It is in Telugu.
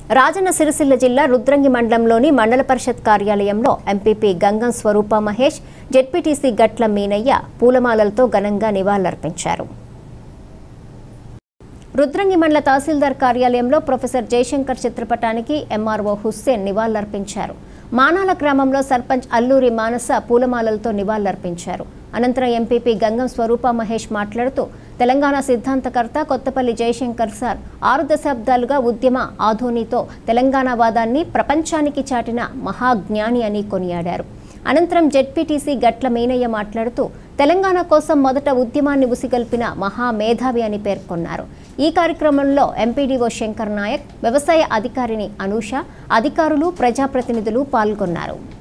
రాజన్న సిరిసిల్ల జిల్లా రుద్రంగి మండలంలోని మండల పరిషత్ కార్యాలయంలో ఎంపీపీ గంగం స్వరూప మహేష్ జెడ్పీటీసీ గట్ల మీనయ్య పూలమాలలతో ఘనంగా నివాళులర్పించారు రుద్రంగి మండల తహసీల్దార్ కార్యాలయంలో ప్రొఫెసర్ జయశంకర్ చిత్రపటానికి ఎంఆర్ఓ హుస్సేన్ నివాళులర్పించారు మానాల గ్రామంలో సర్పంచ్ అల్లూరి మానస పూలమాలలతో నివాళులర్పించారు అనంతరం ఎంపీపీ గంగం స్వరూప మహేష్ మాట్లాడుతూ తెలంగాణ సిద్ధాంతకర్త కొత్తపల్లి జయశంకర్ సార్ ఆరు దశాబ్దాలుగా ఉద్యమ ఆధోనితో తెలంగాణ వాదాన్ని ప్రపంచానికి చాటిన మహాజ్ఞాని అని కొనియాడారు అనంతరం జెడ్పీటీసీ గట్ల మీనయ్య మాట్లాడుతూ తెలంగాణ కోసం మొదట ఉద్యమాన్ని ఉసిగల్పిన మహామేధావి అని పేర్కొన్నారు ఈ కార్యక్రమంలో ఎంపీడీఓ శంకర్ నాయక్ వ్యవసాయ అధికారిని అనూష అధికారులు ప్రజాప్రతినిధులు పాల్గొన్నారు